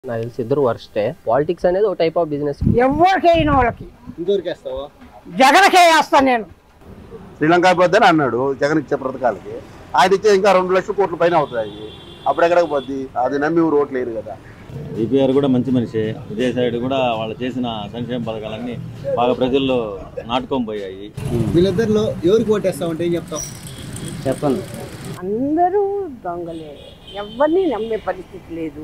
నాకు తెలిసి ఇద్దరు వర్స్టే పాలిటిక్స్ అనేది ఒక టైప్ ఆఫ్ బిజినెస్ ఎవరికి అయిన వాళ్ళకి ఇంతవరకు వేస్తావా జగన్కే వేస్తాను నేను శ్రీలంక పోద్ది అని అన్నాడు జగన్ ఇచ్చే పథకాలకి ఆయన ఇచ్చే ఇంకా రెండు లక్షల కోట్ల పైన అవుతాయి అప్పుడు ఎక్కడికి పోద్ది అది నమ్మి ఊరు ఓట్లు లేరు కదా ఈపీఆర్ కూడా మంచి మనిషి విజయసాయి కూడా వాళ్ళు చేసిన సంక్షేమ పథకాలన్నీ బాగా ప్రజల్లో నాటుకొని పోయాయి వీళ్ళిద్దరిలో ఎవరికి ఓటేస్తామంటే ఏం చెప్తాం చెప్పండి అందరూ దొంగలే ఎవరిని నమ్మే పరిస్థితి లేదు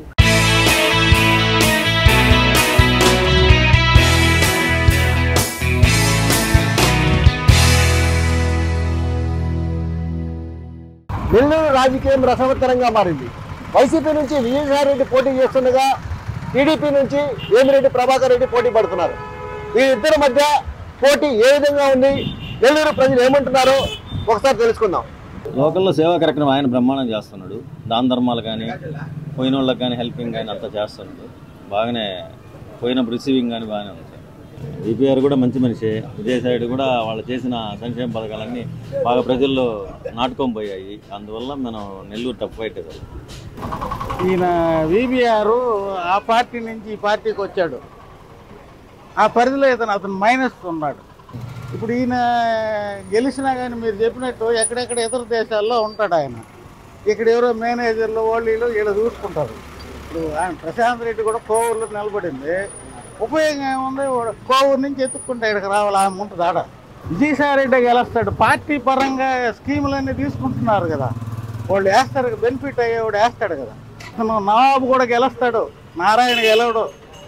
నెల్లూరు రాజకీయం రసవత్తరంగా మారింది వైసీపీ నుంచి విజయసాయిరెడ్డి పోటీ చేస్తుండగా టీడీపీ నుంచి వేమిరెడ్డి ప్రభాకర్ రెడ్డి పోటీ పడుతున్నారు వీరిద్దరి మధ్య పోటీ ఏ విధంగా ఉంది నెల్లూరు ప్రజలు ఏమంటున్నారో ఒకసారి తెలుసుకుందాం లోకల్లో సేవా కార్యక్రమం ఆయన బ్రహ్మాండం చేస్తున్నాడు దాన ధర్మాలు కానీ పోయిన వాళ్ళకి కానీ హెల్పింగ్ కానీ అంతా చేస్తున్నాడు బాగానే పోయినప్పుడు రిసీవింగ్ కానీ బాగానే ఉంది ఈపీఆర్ కూడా మంచి మనిషి విజయసాయి కూడా వాళ్ళు చేసిన సంక్షేమ పథకాలన్నీ బాగా ప్రజల్లో నాటుకొని పోయాయి అందువల్ల మనం నెల్లూరు టఫ్ ఫైట్ కదా ఈయన విబిఆర్ ఆ పార్టీ నుంచి ఈ పార్టీకి వచ్చాడు ఆ పరిధిలో ఇతను అతను మైనస్ ఉన్నాడు ఇప్పుడు ఈయన గెలిచినా కానీ మీరు చెప్పినట్టు ఎక్కడెక్కడ ఇతర దేశాల్లో ఉంటాడు ఆయన ఇక్కడ ఎవరో మేనేజర్లు వాళ్ళు వీళ్ళు వీళ్ళు చూసుకుంటారు ఇప్పుడు ఆయన ప్రశాంత్ రెడ్డి కూడా కోవూరులో నిలబడింది ఉపయోగం ఏముంది వాడు కోవూరు నుంచి ఎత్తుక్కుంటే ఇక్కడికి రావాలి ఆమె ఉంటుంది ఆడ విజయసాయి రెడ్డి గెలుస్తాడు పార్టీ పరంగా స్కీములన్నీ తీసుకుంటున్నారు కదా వాళ్ళు వేస్తారు బెనిఫిట్ అయ్యేవాడు వేస్తాడు కదా అతను నవాబు కూడా గెలుస్తాడు నారాయణ గెలవడు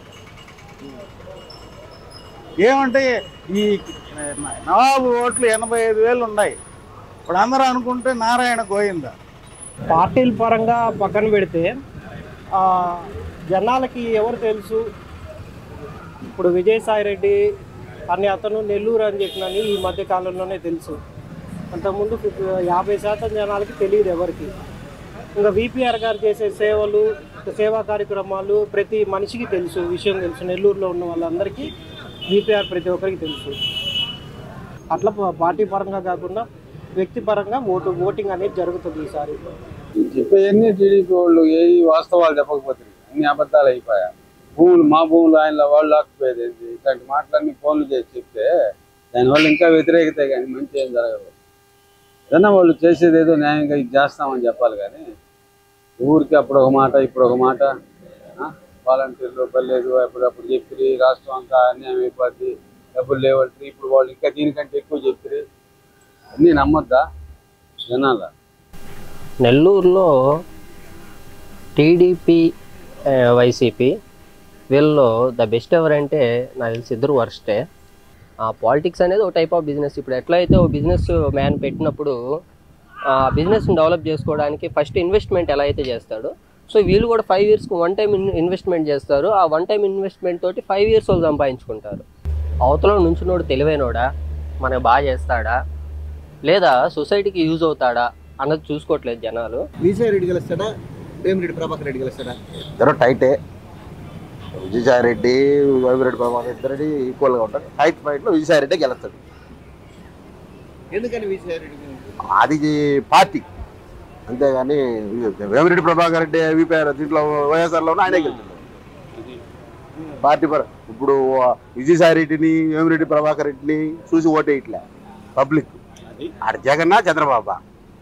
ఏమంటే ఈ నవాబు ఓట్లు ఎనభై ఐదు వేలు ఉన్నాయి ఇప్పుడు అందరూ అనుకుంటే నారాయణ గోయిందా పార్టీల పరంగా పక్కన పెడితే ఆ, జనాలకి ఎవరు తెలుసు ఇప్పుడు విజయసాయి రెడ్డి అని అతను నెల్లూరు అని చెప్పినని ఈ మధ్య కాలంలోనే తెలుసు అంతకుముందు ఫిఫ్- యాభై శాతం జనాలకి తెలియదు ఎవరికి ఇంకా విపిఆర్ గారు చేసే సేవలు సేవా కార్యక్రమాలు ప్రతి మనిషికి తెలుసు విషయం తెలుసు నెల్లూరులో ఉన్న వాళ్ళందరికీ విపిఆర్ ప్రతి ఒక్కరికి తెలుసు అట్లా ప- పార్టీ పరంగా కాకుండా వ్యక్తిపరంగా ఓటు ఓటింగ్ అనేది జరుగుతుంది ఈసారి చెప్పేవన్నీ టీడీపీ వాళ్ళు ఏ వాస్తవాలు చెప్పకపోతే అన్ని అబద్ధాలు అయిపోయా భూములు మా భూములు ఆయన వాళ్ళు లాక్కుపోయేది ఏంటి? ఇట్లాంటి మాటలన్నీ ఫోన్లు చేసి చెప్తే దానివల్ల ఇంకా వ్యతిరేకత కానీ మంచి ఏం జరగదు ఏదన్నా వాళ్ళు చేసేది ఏదో న్యాయంగా ఇది చేస్తామని చెప్పాలి కానీ ఊరికి అప్పుడు ఒక మాట ఇప్పుడు ఒక మాట ఆ? వాలంటీర్లు పర్లేదు అప్పుడప్పుడు చెప్పిరి రాష్ట్రం అంతా అన్యాయం అయిపోద్ది డబ్బులు లేవంటారు ఇప్పుడు వాళ్ళు ఇంకా దీనికంటే ఎక్కువ చెప్పిరి అన్నీ నమ్మొద్దా జనాల నెల్లూరులో టీడీపీ వైసీపీ వీళ్ళలో ద బెస్ట్ ఎవరంటే నాకు తెలిసి ఇద్దరు వర్స్టే పాలిటిక్స్ అనేది ఒక టైప్ ఆఫ్ బిజినెస్ ఇప్పుడు ఎట్లయితే ఒక బిజినెస్ మ్యాన్ పెట్టినప్పుడు ఆ బిజినెస్ని డెవలప్ చేసుకోవడానికి ఫస్ట్ ఇన్వెస్ట్మెంట్ ఎలా అయితే చేస్తాడో సో వీళ్ళు కూడా ఫైవ్ ఇయర్స్కి వన్ టైం ఇన్వెస్ట్మెంట్ చేస్తారు ఆ వన్ టైం ఇన్వెస్ట్మెంట్ తోటి ఫైవ్ ఇయర్స్ వాళ్ళు సంపాదించుకుంటారు అవతల నుంచున్నోడు తెలివైనోడా మనకు బాగా చేస్తాడా లేదా సొసైటీకి యూజ్ అవుతాడా అన్నది చూసుకోవట్లేదు జనాలు విజయసాయి రెడ్డి గెలుస్తాడా వేమిరెడ్డి ప్రభాకర్ రెడ్డి గెలుస్తాడా ఇద్దరు టైటే విజయసాయి రెడ్డి వైవిరెడ్డి ప్రభాకర్ ఇద్దరు ఈక్వల్గా ఉంటారు టైట్ ఫైట్లో విజయసాయి రెడ్డి గెలుస్తాడు ఎందుకని విజయసాయి రెడ్డి అది పార్టీ అంతేగాని వేమిరెడ్డి ప్రభాకర్ రెడ్డి విపిఆర్ దీంట్లో వైఎస్ఆర్లో ఆయనే గెలుస్తాడు పార్టీ పర ఇప్పుడు విజయసాయి రెడ్డిని వేమిరెడ్డి ప్రభాకర్ రెడ్డిని చూసి ఓటేయట్లే పబ్లిక్ ఆడ జగన్నా చంద్రబాబా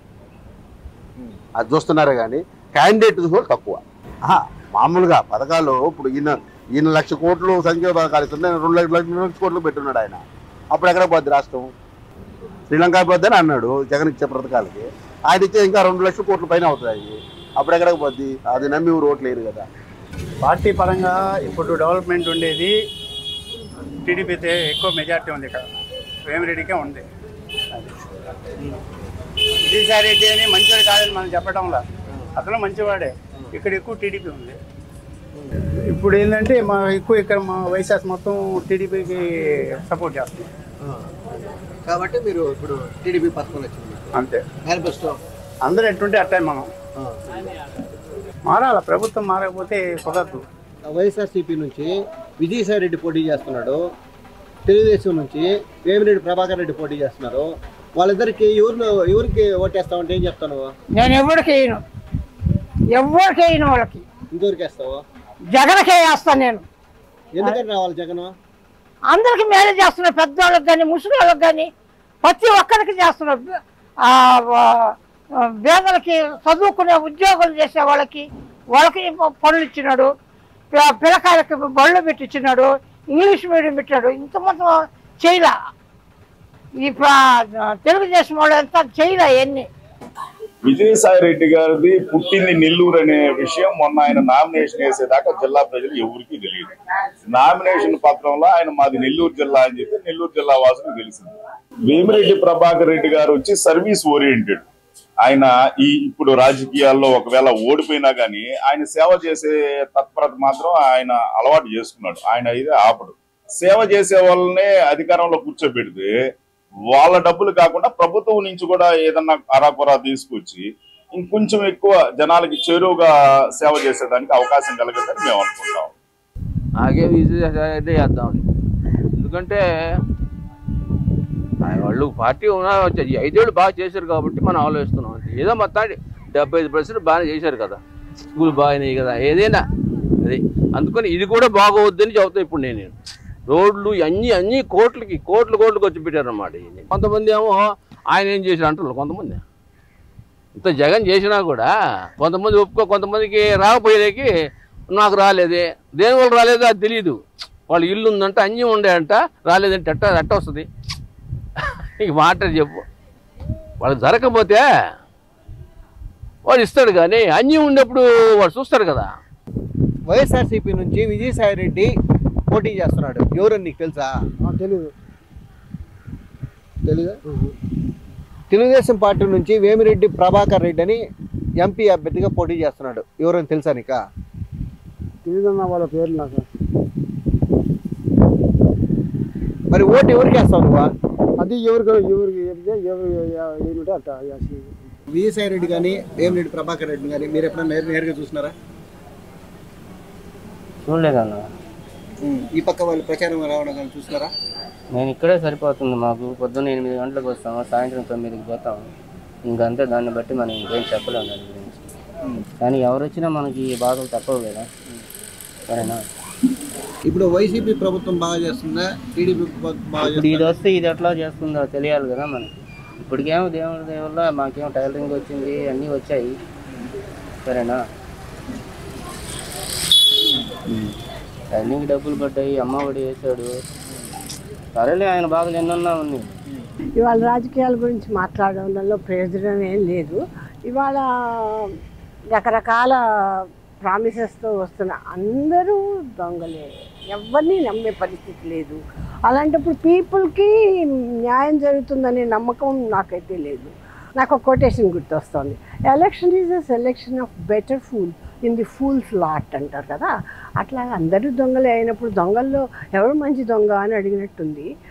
అది చూస్తున్నారు కానీ క్యాండిడేట్ కూడా తక్కువ ఆహా, మామూలుగా పథకాలు ఇప్పుడు ఈయన ఈయన లక్ష కోట్లు సంఖ్య పథకాలు ఇస్తుంటే రెండు లక్షల రెండు లక్షల కోట్లు పెట్టున్నాడు ఆయన అప్పుడు ఎక్కడ పోద్ది రాష్ట్రం శ్రీలంక పోద్ది అని అన్నాడు జగన్ ఇచ్చే పథకాలకి ఆయన ఇచ్చే ఇంకా రెండు లక్షల కోట్ల పైన అవుతాయి అప్పుడు ఎక్కడికి పోద్ది అది నమ్మి ఊరు ఓట్లు లేరు కదా పార్టీ పరంగా ఇప్పుడు డెవలప్మెంట్ ఉండేది టీడీపీతే ఎక్కువ మెజార్టీ ఉంది ఇక్కడ వేమిరెడ్డికే ఉంది అది. విజయసాయి రెడ్డి అని మంచివాడు కాదని మనం చెప్పడంలా అతను మంచివాడే ఇక్కడ ఎక్కువ టీడీపీ ఉంది ఇప్పుడు ఏంటంటే మా ఎక్కువ ఇక్కడ మా వైశాఖ మొత్తం టీడీపీకి సపోర్ట్ చేస్తున్నాం కాబట్టి మీరు ఇప్పుడు టీడీపీ పథకం వచ్చింది అంతే మేనిఫెస్టో అందరూ ఎట్టుంటే అట్టే మనం మారాల ప్రభుత్వం మారకపోతే కుదరదు వైఎస్ఆర్సీపీ నుంచి విజయసాయి రెడ్డి పోటీ చేస్తున్నాడు తెలుగుదేశం నుంచి వేమిరెడ్డి ప్రభాకర్ రెడ్డి పోటీ చేస్తున్నారు వాళ్ళిద్దరికి ఎవరు ఎవరికి ఓటేస్తావంటే ఏం చెప్తాను నేను ఎవరికి వేయను ఎవరికి వేయను వాళ్ళకి ఇంకెవరికి వేస్తావు జగన్కే వేస్తాను నేను ఎందుకని రావాలి జగన్ అందరికి మేలు చేస్తున్నారు పెద్దవాళ్ళకి కానీ ముసలివాళ్ళకి కానీ ప్రతి ఒక్కరికి చేస్తున్నారు ఆ, ఆ, పేదలకి చదువుకునే ఉద్యోగాలు చేసే వాళ్ళకి వాళ్ళకి పనులు ఇచ్చినాడు పి- పిల్లకాయలకి బళ్ళు పెట్టించినాడు ఇంగ్లీష్ మీడియం పెట్టాడు ఇంత మొత్తం చేయలే ఈ ప్ర- తెలుగుదేశం వాళ్ళు ఎంత చేయలే ఎన్ని విజయసాయి రెడ్డి గారిది పుట్టింది నెల్లూరు అనే విషయం మొన్న ఆయన నామినేషన్ వేసేదాకా జిల్లా ప్రజలు ఎవరికీ తెలియదు నామినేషన్ పత్రంలో ఆయన మాది నెల్లూరు జిల్లా అని చెప్పి నెల్లూరు జిల్లా వాసులకు తెలిసింది వేమిరెడ్డి ప్రభాకర్ రెడ్డి గారు వచ్చి సర్వీస్ ఓరియంటెడ్ ఆయన ఈ ఇప్పుడు రాజకీయాల్లో ఒకవేళ ఓడిపోయినా గానీ ఆయన సేవ చేసే తత్పరత మాత్రం ఆయన అలవాటు చేసుకున్నాడు ఆయన అయితే ఆపడు సేవ చేసే వాళ్ళనే అధికారంలో కూర్చోబెడితే వాళ్ళ డబ్బులు కాకుండా ప్రభుత్వం నుంచి కూడా ఏదన్నా అరాకొరా తీసుకొచ్చి ఇంకొంచెం ఎక్కువ జనాలకి చేరువుగా సేవ చేసేదానికి అవకాశం కలగదని మేము అనుకుంటాం నాకే విజయసాయి చేద్దాం ఎందుకంటే ఆయన వాళ్ళు పార్టీ ఉన్నా ఈ ఐదేళ్ళు బాగా చేశారు కాబట్టి మనం ఆలోచిస్తున్నాం అంతే ఏదో మొత్తాన్ని డెబ్బై ఐదు పర్సెంట్ బాగానే చేశారు కదా స్కూల్ బాగానే కదా ఏదైనా అది అందుకని ఇది కూడా బాగోవద్దని చెబుతాను ఇప్పుడు నేను రోడ్లు అన్ని అన్ని కోట్లకి కోట్లు కోట్లకు వచ్చి పెట్టారన్నమాట ఇది కొంతమంది ఏమో ఆయన ఏం చేశారు అంటారు కొంతమంది ఇంత జగన్ చేసినా కూడా కొంతమంది ఒప్పుకో కొంతమందికి రాకపోయేకి నాకు రాలేదే దేనివల్ల రాలేదో అది తెలియదు వాళ్ళ ఇల్లు ఉందంట అన్నీ ఉండేయంట రాలేదంటే ఎట్ట ఎట్ట వస్తుంది ఇక మాట చెప్పు వాళ్ళకి జరగకపోతే వాడు ఇస్తాడు కానీ అన్నీ ఉండేప్పుడు వాడు చూస్తాడు కదా వైఎస్ఆర్సీపీ నుంచి విజయసాయి రెడ్డి పోటీ చేస్తున్నాడు ఎవరని నీకు తెలుసా తెలీదు తెలీదా తెలుగుదేశం పార్టీ నుంచి వేమిరెడ్డి ప్రభాకర్ రెడ్డి అని ఎంపీ అభ్యర్థిగా పోటీ చేస్తున్నాడు ఎవరని తెలుసా నీకా తెలీదన్న వాళ్ళ పేరు నాకు మరి ఓటు ఎవరికి వేస్తావు నువ్వు అది ఎవరికి ఎవరికి చెప్తే ఎవరు ఏమిటో అట్ట వేసి. విజయసాయి రెడ్డి కానీ వేమిరెడ్డి ప్రభాకర్ రెడ్డి కానీ మీరు ఎప్పుడైనా నేరు నేరుగా చూసినారా చూడలేదన్న ఈ పక్క వాళ్ళు ప్రచారం రావడం కానీ చూసినారా నేను ఇక్కడే సరిపోతుంది మాకు పొద్దున్న ఎనిమిది గంటలకు వస్తాము సాయంత్రం తొమ్మిదికి పోతాము ఇంకంతే దాన్ని బట్టి మనం ఇంకేం చెప్పలేము దాని గురించి కానీ ఎవరు వచ్చినా మనకి ఈ బాధలు తప్పవు కదా సరేనా ఇప్పుడు వైసీపీ ప్రభుత్వం బాగా చేస్తుందా టీడీపీ బాగా ఇప్పుడు ఇది చేస్తుందా వస్తే ఇది ఎట్లా చేస్తుందో తెలియాలి కదా మనకి ఇప్పటికేమో దేవుడి దేవుళ్ళ మాకేమో టైలరింగ్ వచ్చింది అన్నీ వచ్చాయి సరేనా టైలరింగ్ డబ్బులు పడ్డాయి అమ్మ ఒడి వేసాడు సరేలే ఆయన బాధలు ఎన్నన్నా ఉన్నాయి ఇవాళ రాజకీయాల గురించి మాట్లాడడంలో ప్రయోజనం ఏం లేదు ఇవాళ రకరకాల ప్రామిసెస్తో వస్తున్న అందరూ దొంగలే ఎవరిని నమ్మే పరిస్థితి లేదు అలాంటప్పుడు పీపుల్కి న్యాయం జరుగుతుందనే నమ్మకం నాకైతే లేదు నాకు ఒక కొటేషన్ గుర్తొస్తుంది election is a selection of better fool in the fools lot అంటారు కదా అట్లా అందరూ దొంగలే అయినప్పుడు దొంగల్లో ఎవరు మంచి దొంగ అని అడిగినట్టుంది